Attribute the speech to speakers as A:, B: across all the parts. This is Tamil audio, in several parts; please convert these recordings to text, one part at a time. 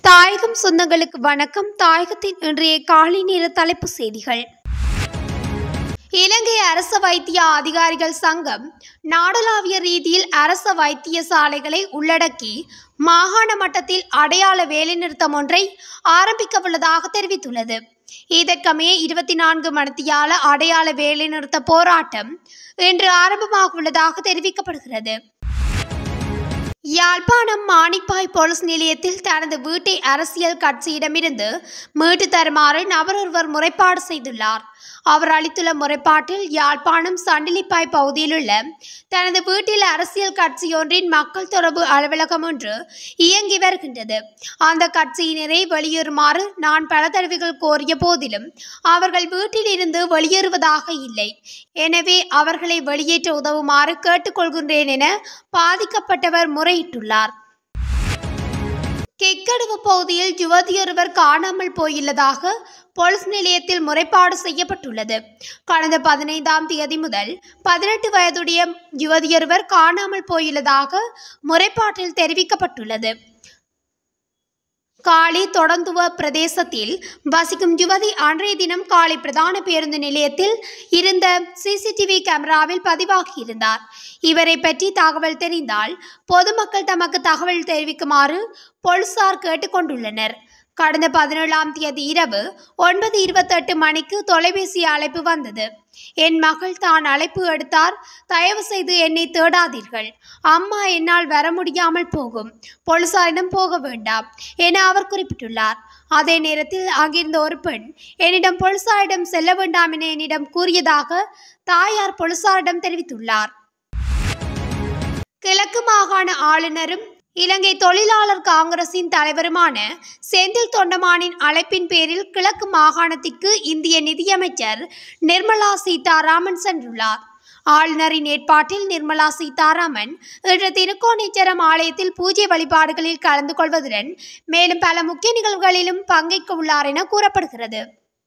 A: தாயகம் சொந்தங்களுக்கு வணக்கம் தாயகத்தின் இன்றைய காலை நேர தலைப்பு செய்திகள் இலங்கை அரச வைத்திய அதிகாரிகள் சங்கம் நாடளாவிய ரீதியில் அரச வைத்தியசாலைகளை உள்ளடக்கி மாகாண மட்டத்தில் அடையாள வேலைநிறுத்தம் ஒன்றை ஆரம்பிக்கவுள்ளதாக தெரிவித்துள்ளது இதற்கமைய இருபத்தி நான்கு மணித்தியால அடையாள வேலைநிறுத்த போராட்டம் இன்று ஆரம்பமாக உள்ளதாக தெரிவிக்கப்படுகிறது யாழ்ப்பாணம் மானிப்பாய் போலீஸ் நிலையத்தில் தனது வீட்டை அரசியல் கட்சியிடமிருந்து மீட்டு தருமாறு நபரொருவர் முறைப்பாடு செய்துள்ளார் அவர் அளித்துள்ள முறைப்பாட்டில் யாழ்ப்பாணம் சண்டிலிப்பாய் பகுதியிலுள்ள தனது வீட்டில் அரசியல் கட்சியொன்றின் மக்கள் தொடர்பு அலுவலகம் ஒன்று இயங்கி வருகின்றது அந்த கட்சியினரை வெளியேறுமாறு நான் பல தடவைகள் கோரிய போதிலும் அவர்கள் வீட்டில் இருந்து வெளியேறுவதாக இல்லை எனவே அவர்களை வெளியேற்ற உதவுமாறு கேட்டுக்கொள்கின்றேன் என பாதிக்கப்பட்டவர் முறையிட்டுள்ளார் கெக்கடுவு பகுதியில் யுவதியொருவர் காணாமல் போயுள்ளதாக போலீஸ் நிலையத்தில் முறைப்பாடு செய்யப்பட்டுள்ளது கடந்த பதினைந்தாம் தேதி முதல் பதினெட்டு வயதுடைய யுவதியொருவர் காணாமல் போயுள்ளதாக முறைப்பாட்டில் தெரிவிக்கப்பட்டுள்ளது காலி தொடந்துவ பிரதேசத்தில் வசிக்கும் யுவதி அன்றைய தினம் காலை பிரதான பேருந்து நிலையத்தில் இருந்த சிசிடிவி கேமராவில் பதிவாகியிருந்தார் இவரை பற்றி தகவல் தெரிந்தால் பொதுமக்கள் தமக்கு தகவல் தெரிவிக்குமாறு போலீசார் கேட்டுக்கொண்டுள்ளனர் கடந்த பதினேழாம் தேதி இரவு ஒன்பது இருபத்தெட்டு மணிக்கு தொலைபேசி அழைப்பு வந்தது என் மகள் தான் அழைப்பு எடுத்தார் தயவு செய்து என்னை தேடாதீர்கள் அம்மா என்னால் வர முடியாமல் போகும் போலீசாரிடம் போக வேண்டாம் என அவர் குறிப்பிட்டுள்ளார் அதே நேரத்தில் அங்கிருந்த ஒரு பெண் என்னிடம் போலீசாரிடம் செல்ல வேண்டாம் என என்னிடம் கூறியதாக தாயார் போலீசாரிடம் தெரிவித்துள்ளார் கிழக்கு மாகாண ஆளுநரும் இலங்கை தொழிலாளர் காங்கிரசின் தலைவருமான செந்தில் தொண்டமானின் அழைப்பின் பேரில் கிழக்கு மாகாணத்திற்கு இந்திய நிதியமைச்சர் நிர்மலா சீதாராமன் சென்றுள்ளார் ஆளுநரின் ஏற்பாட்டில் நிர்மலா சீதாராமன் இன்று திருக்கோணேச்சரம் ஆலயத்தில் பூஜை வழிபாடுகளில் கலந்து கொள்வதுடன் மேலும் பல முக்கிய நிகழ்வுகளிலும் பங்கேற்க உள்ளார் என கூறப்படுகிறது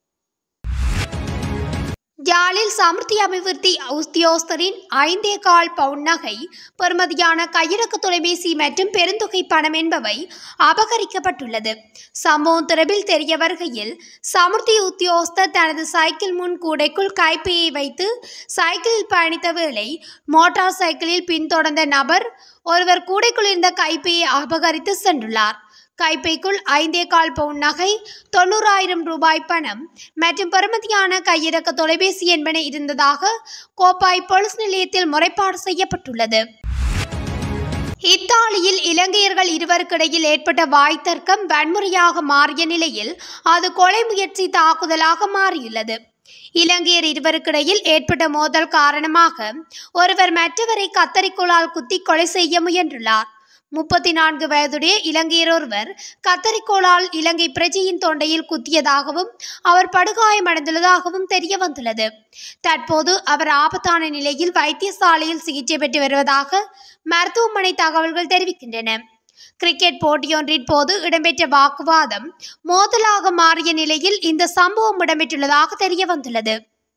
A: யாழில் சமிருத்தி அபிவிருத்தி உத்தியோகஸ்தரின் ஐந்தே கால் பவுன் நகை பெறுமதியான கையிறக்கு தொலைபேசி மற்றும் பெருந்தொகை பணம் என்பவை அபகரிக்கப்பட்டுள்ளது சம்பவம் தொடர்பில் தெரிய வருகையில் சமிருத்தி உத்தியோகஸ்தர் தனது சைக்கிள் முன் கூடைக்குள் கைப்பையை வைத்து சைக்கிளில் பயணித்த வேளை மோட்டார் சைக்கிளில் பின்தொடர்ந்த நபர் ஒருவர் கூடைக்குள் இருந்த கைப்பையை அபகரித்து சென்றுள்ளார் கைப்பைக்குள் ஐந்தே கால் பவுன் நகை தொண்ணூறாயிரம் ரூபாய் பணம் மற்றும் பெறுமதியான கையிறக்க தொலைபேசி என்பன இருந்ததாக கோப்பாய் போலீஸ் நிலையத்தில் முறைப்பாடு செய்யப்பட்டுள்ளது இத்தாலியில் இலங்கையர்கள் இருவருக்கிடையில் ஏற்பட்ட வாய் தர்க்கம் வன்முறையாக மாறிய நிலையில் அது கொலை முயற்சி தாக்குதலாக மாறியுள்ளது இலங்கையர் இருவருக்கிடையில் ஏற்பட்ட மோதல் காரணமாக ஒருவர் மற்றவரை கத்தரிக்கோளால் குத்தி கொலை செய்ய முயன்றுள்ளார் முப்பத்தி நான்கு வயதுடைய இலங்கையர் ஒருவர் கத்தரிக்கோளால் இலங்கை பிரஜையின் தொண்டையில் குத்தியதாகவும் அவர் படுகாயமடைந்துள்ளதாகவும் தெரிய வந்துள்ளது தற்போது அவர் ஆபத்தான நிலையில் வைத்தியசாலையில் சிகிச்சை பெற்று வருவதாக மருத்துவமனை தகவல்கள் தெரிவிக்கின்றன கிரிக்கெட் போட்டியொன்றின் போது இடம்பெற்ற வாக்குவாதம் மோதலாக மாறிய நிலையில் இந்த சம்பவம் இடம்பெற்றுள்ளதாக தெரிய வந்துள்ளது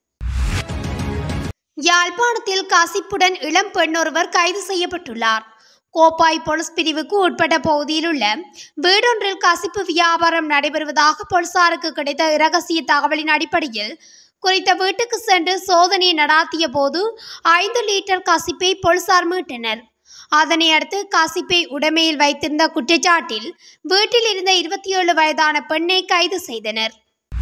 A: யாழ்ப்பாணத்தில் கசிப்புடன் இளம் பெண்ணொருவர் கைது செய்யப்பட்டுள்ளார் கோப்பாய் போலீஸ் பிரிவுக்கு உட்பட்ட பகுதியில் உள்ள வீடொன்றில் கசிப்பு வியாபாரம் நடைபெறுவதாக போலீசாருக்கு கிடைத்த இரகசிய தகவலின் அடிப்படையில் குறித்த வீட்டுக்கு சென்று சோதனை நடாத்திய போது ஐந்து லிட்டர் கசிப்பை போலீசார் மீட்டனர் அதனை அடுத்து கசிப்பை உடைமையில் வைத்திருந்த குற்றச்சாட்டில் வீட்டில் இருந்த இருபத்தி ஏழு வயதான பெண்ணை கைது செய்தனர்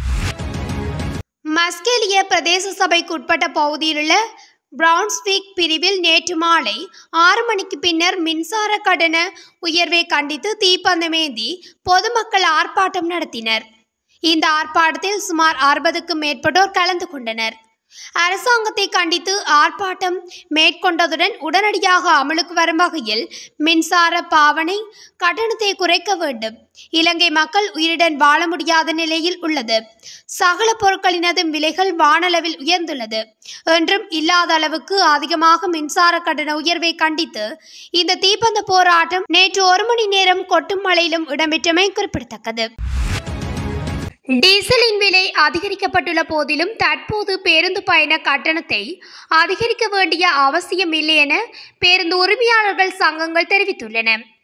A: மஸ்கெலிய பிரதேச சபைக்கு உட்பட்ட பகுதியிலுள்ள பிரவுன்ஸ்விக் பிரிவில் நேற்று மாலை ஆறு மணிக்கு பின்னர் மின்சார கட்டண உயர்வை கண்டித்து தீப்பந்தமேந்தி பொதுமக்கள் ஆர்ப்பாட்டம் நடத்தினர் இந்த ஆர்ப்பாட்டத்தில் சுமார் அறுபதுக்கும் மேற்பட்டோர் கலந்து கொண்டனர் அரசாங்கத்தை கண்டித்து ஆர்ப்பாட்டம் மேற்கொண்டதுடன் உடனடியாக அமலுக்கு வரும் வகையில் மின்சார பாவனை கட்டணத்தை குறைக்க வேண்டும் இலங்கை மக்கள் உயிருடன் வாழ முடியாத நிலையில் உள்ளது சகல பொருட்களினதும் விலைகள் வானளவில் உயர்ந்துள்ளது என்றும் இல்லாத அளவுக்கு அதிகமாக மின்சார கட்டண உயர்வை கண்டித்து இந்த தீப்பந்த போராட்டம் நேற்று ஒரு மணி நேரம் கொட்டும் மழையிலும் இடம்பெற்றமை குறிப்பிடத்தக்கது டீசலின் விலை அதிகரிக்கப்பட்டுள்ள போதிலும் தற்போது பேருந்து பயண கட்டணத்தை அதிகரிக்க வேண்டிய அவசியம் இல்லை என பேருந்து உரிமையாளர்கள் சங்கங்கள் தெரிவித்துள்ளன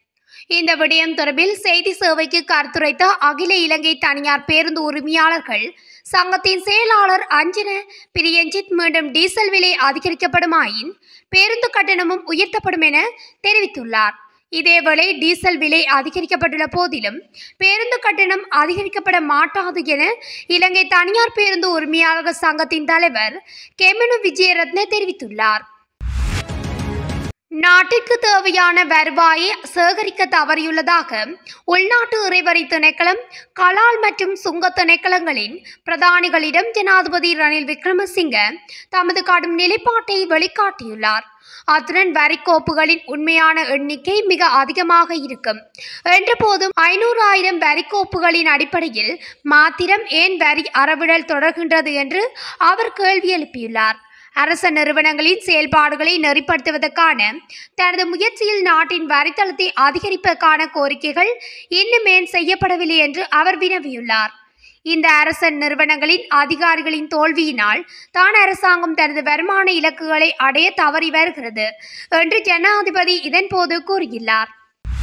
A: இந்த விடயம் தொடர்பில் செய்தி சேவைக்கு கருத்துரைத்த அகில இலங்கை தனியார் பேருந்து உரிமையாளர்கள் சங்கத்தின் செயலாளர் அஞ்சன பிரியஞ்சித் மீண்டும் டீசல் விலை அதிகரிக்கப்படுமாயின் பேருந்து கட்டணமும் உயர்த்தப்படும் என தெரிவித்துள்ளார் இதேவேளை டீசல் விலை அதிகரிக்கப்பட்டுள்ள போதிலும் பேருந்து கட்டணம் அதிகரிக்கப்பட மாட்டாது என இலங்கை தனியார் பேருந்து உரிமையாளர்கள் சங்கத்தின் தலைவர் கெமனு விஜயரத்ன தெரிவித்துள்ளார் நாட்டிற்கு தேவையான வருவாயை சேகரிக்க தவறியுள்ளதாக உள்நாட்டு இறைவரி திணைக்களம் கலால் மற்றும் சுங்க திணைக்களங்களின் பிரதானிகளிடம் ஜனாதிபதி ரணில் விக்ரமசிங்க தமது கடும் நிலைப்பாட்டை வெளிக்காட்டியுள்ளார் அத்துடன் வரிக்கோப்புகளின் உண்மையான எண்ணிக்கை மிக அதிகமாக இருக்கும் என்ற போதும் ஐநூறு ஆயிரம் வரிக்கோப்புகளின் அடிப்படையில் மாத்திரம் ஏன் வரி அறவிடல் தொடர்கின்றது என்று அவர் கேள்வி எழுப்பியுள்ளார் அரச நிறுவனங்களின் செயல்பாடுகளை நெறிப்படுத்துவதற்கான தனது முயற்சியில் நாட்டின் வரித்தளத்தை அதிகரிப்பதற்கான கோரிக்கைகள் இன்னும் ஏன் செய்யப்படவில்லை என்று அவர் வினவியுள்ளார் இந்த அரச நிறுவனங்களின் அதிகாரிகளின் தோல்வியினால் தான் அரசாங்கம் தனது வருமான இலக்குகளை அடைய தவறி வருகிறது என்று ஜனாதிபதி இதன்போது கூறியுள்ளார்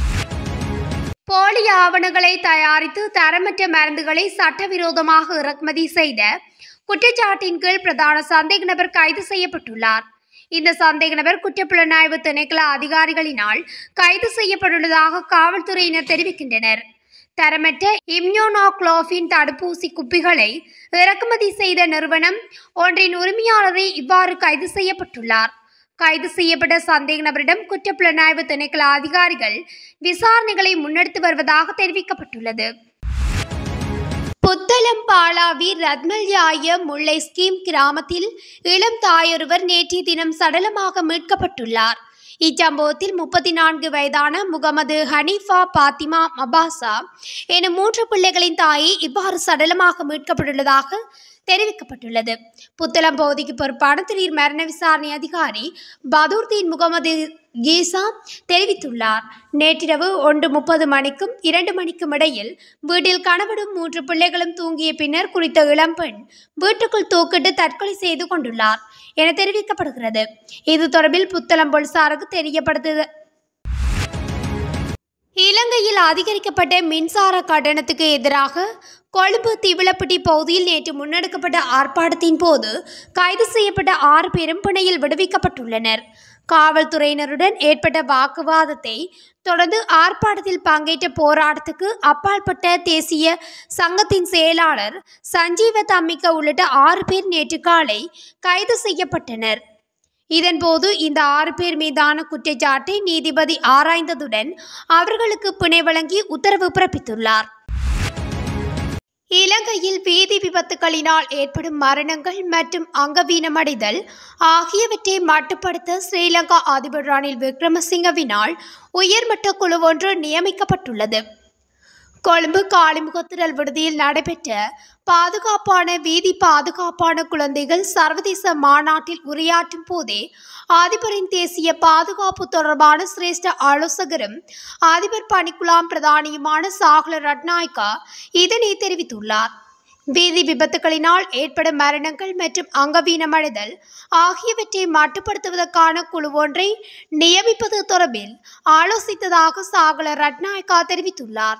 A: போலி ஆவணங்களை தயாரித்து தரமற்ற மருந்துகளை சட்டவிரோதமாக இறக்குமதி செய்த குற்றச்சாட்டின் கீழ் பிரதான சந்தேக நபர் கைது செய்யப்பட்டுள்ளார் இந்த சந்தேக நபர் குற்றப்புலனாய்வு திணைக்கள அதிகாரிகளினால் கைது செய்யப்பட்டுள்ளதாக காவல்துறையினர் தெரிவிக்கின்றனர் தரமற்ற இம்யூனோக்ளோஃபின் தடுப்பூசி குப்பிகளை இறக்குமதி செய்த நிறுவனம் ஒன்றின் உரிமையாளரை இவ்வாறு கைது செய்யப்பட்டுள்ளார் கைது செய்யப்பட்ட சந்தேக நபரிடம் குற்றப்புலனாய்வு திணைக்கள அதிகாரிகள் விசாரணைகளை முன்னெடுத்து வருவதாக தெரிவிக்கப்பட்டுள்ளது புத்தளம் பாலாவி ரத்மல்யாய முல்லை ஸ்கீம் கிராமத்தில் இளம் தாயொருவர் நேற்றைய தினம் சடலமாக மீட்கப்பட்டுள்ளார் இச்சம்பவத்தில் முப்பத்தி நான்கு வயதான முகமது ஹனீஃபா பாத்திமா மபாசா எனும் மூன்று பிள்ளைகளின் தாயை இவ்வாறு சடலமாக மீட்கப்பட்டுள்ளதாக தெரிவிக்கப்பட்டுள்ளது புத்தளம் பகுதிக்கு பொறுப்பான திடீர் மரண விசாரணை அதிகாரி பதூர்தீன் முகமது கீசா தெரிவித்துள்ளார் நேற்றிரவு ஒன்று முப்பது மணிக்கும் இரண்டு மணிக்கும் இடையில் வீட்டில் கணவனும் மூன்று பிள்ளைகளும் தூங்கிய பின்னர் குறித்த இளம்பெண் வீட்டுக்குள் தூக்கிட்டு தற்கொலை செய்து கொண்டுள்ளார் என தெரிவிக்கப்படுகிறது இது தொடர்பில் புத்தளம் போலீசாருக்கு தெரியப்படுத்து இலங்கையில் அதிகரிக்கப்பட்ட மின்சார கட்டணத்துக்கு எதிராக கொழும்பு திவிலப்பட்டி பகுதியில் நேற்று முன்னெடுக்கப்பட்ட ஆர்ப்பாட்டத்தின் போது கைது செய்யப்பட்ட ஆறு பேரும் பிணையில் விடுவிக்கப்பட்டுள்ளனர் காவல்துறையினருடன் ஏற்பட்ட வாக்குவாதத்தை தொடர்ந்து ஆர்ப்பாட்டத்தில் பங்கேற்ற போராட்டத்துக்கு அப்பாற்பட்ட தேசிய சங்கத்தின் செயலாளர் சஞ்சீவ தம்மிக்க உள்ளிட்ட ஆறு பேர் நேற்று காலை கைது செய்யப்பட்டனர் இதன்போது இந்த ஆறு பேர் மீதான குற்றச்சாட்டை நீதிபதி ஆராய்ந்ததுடன் அவர்களுக்கு பிணை வழங்கி உத்தரவு பிறப்பித்துள்ளார் இலங்கையில் வீதி விபத்துகளினால் ஏற்படும் மரணங்கள் மற்றும் அங்கவீனமடைதல் ஆகியவற்றை மட்டுப்படுத்த ஸ்ரீலங்கா அதிபர் ரணில் விக்ரமசிங்கவினால் உயர்மட்ட குழு ஒன்று நியமிக்கப்பட்டுள்ளது கொழும்பு காளிமுகத்திரல் விடுதியில் நடைபெற்ற பாதுகாப்பான வீதி பாதுகாப்பான குழந்தைகள் சர்வதேச மாநாட்டில் உரையாற்றும் போதே அதிபரின் தேசிய பாதுகாப்பு தொடர்பான சிரேஷ்ட ஆலோசகரும் அதிபர் பணிக்குழாம் பிரதானியுமான சாகல ரட்நாயக்கா இதனை தெரிவித்துள்ளார் வீதி விபத்துகளினால் ஏற்படும் மரணங்கள் மற்றும் அங்கவீனமடைதல் ஆகியவற்றை மட்டுப்படுத்துவதற்கான குழு ஒன்றை நியமிப்பது தொடர்பில் ஆலோசித்ததாக சாகல ரட்நாயக்கா தெரிவித்துள்ளார்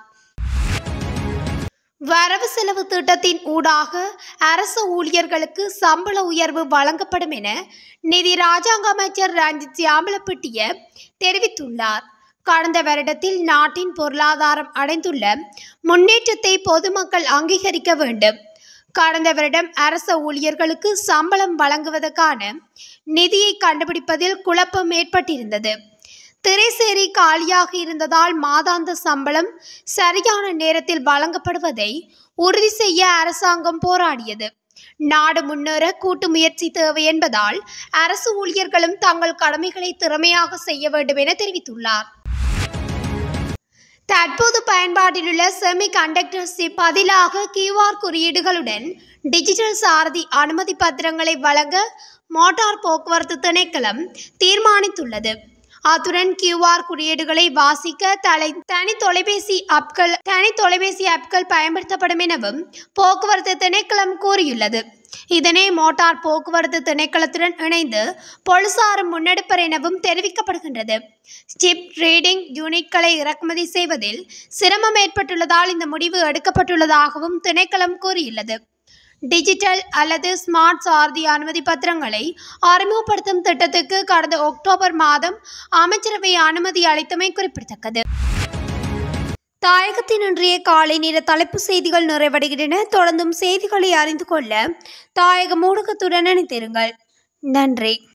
A: வரவு செலவு திட்டத்தின் ஊடாக அரசு ஊழியர்களுக்கு சம்பள உயர்வு வழங்கப்படும் என நிதி ராஜாங்க அமைச்சர் ரஞ்சித் சியாமலப்பட்டிய தெரிவித்துள்ளார் கடந்த வருடத்தில் நாட்டின் பொருளாதாரம் அடைந்துள்ள முன்னேற்றத்தை பொதுமக்கள் அங்கீகரிக்க வேண்டும் கடந்த வருடம் அரச ஊழியர்களுக்கு சம்பளம் வழங்குவதற்கான நிதியை கண்டுபிடிப்பதில் குழப்பம் ஏற்பட்டிருந்தது திரைசேரி காலியாக இருந்ததால் மாதாந்த சம்பளம் சரியான நேரத்தில் வழங்கப்படுவதை உறுதி செய்ய அரசாங்கம் போராடியது நாடு முன்னேற கூட்டு முயற்சி தேவை என்பதால் அரசு ஊழியர்களும் தங்கள் கடமைகளை திறமையாக செய்ய வேண்டும் என தெரிவித்துள்ளார் தற்போது பயன்பாட்டிலுள்ள செமி கண்டக்டர்ஸ் பதிலாக கியூஆர் குறியீடுகளுடன் டிஜிட்டல் சாரதி அனுமதி பத்திரங்களை வழங்க மோட்டார் போக்குவரத்து திணைக்களம் தீர்மானித்துள்ளது அத்துடன் கியூஆர் குறியீடுகளை வாசிக்க தலை தனி தொலைபேசி ஆப்கள் தனி தொலைபேசி ஆப்கள் பயன்படுத்தப்படும் எனவும் போக்குவரத்து திணைக்களம் கூறியுள்ளது இதனை மோட்டார் போக்குவரத்து திணைக்களத்துடன் இணைந்து போலீசாரும் முன்னெடுப்பர் எனவும் தெரிவிக்கப்படுகின்றது ஸ்டிப் ரீடிங் யூனிட்களை இறக்குமதி செய்வதில் சிரமம் ஏற்பட்டுள்ளதால் இந்த முடிவு எடுக்கப்பட்டுள்ளதாகவும் திணைக்களம் கூறியுள்ளது டிஜிட்டல் அல்லது ஸ்மார்ட் சாரதி அனுமதி பத்திரங்களை அறிமுகப்படுத்தும் திட்டத்துக்கு கடந்த அக்டோபர் மாதம் அமைச்சரவை அனுமதி அளித்தமை குறிப்பிடத்தக்கது தாயகத்தின் இன்றைய காலை நேர தலைப்பு செய்திகள் நிறைவடைகின்றன தொடர்ந்தும் செய்திகளை அறிந்து கொள்ள தாயக ஊடகத்துடன் இணைந்திருங்கள் நன்றி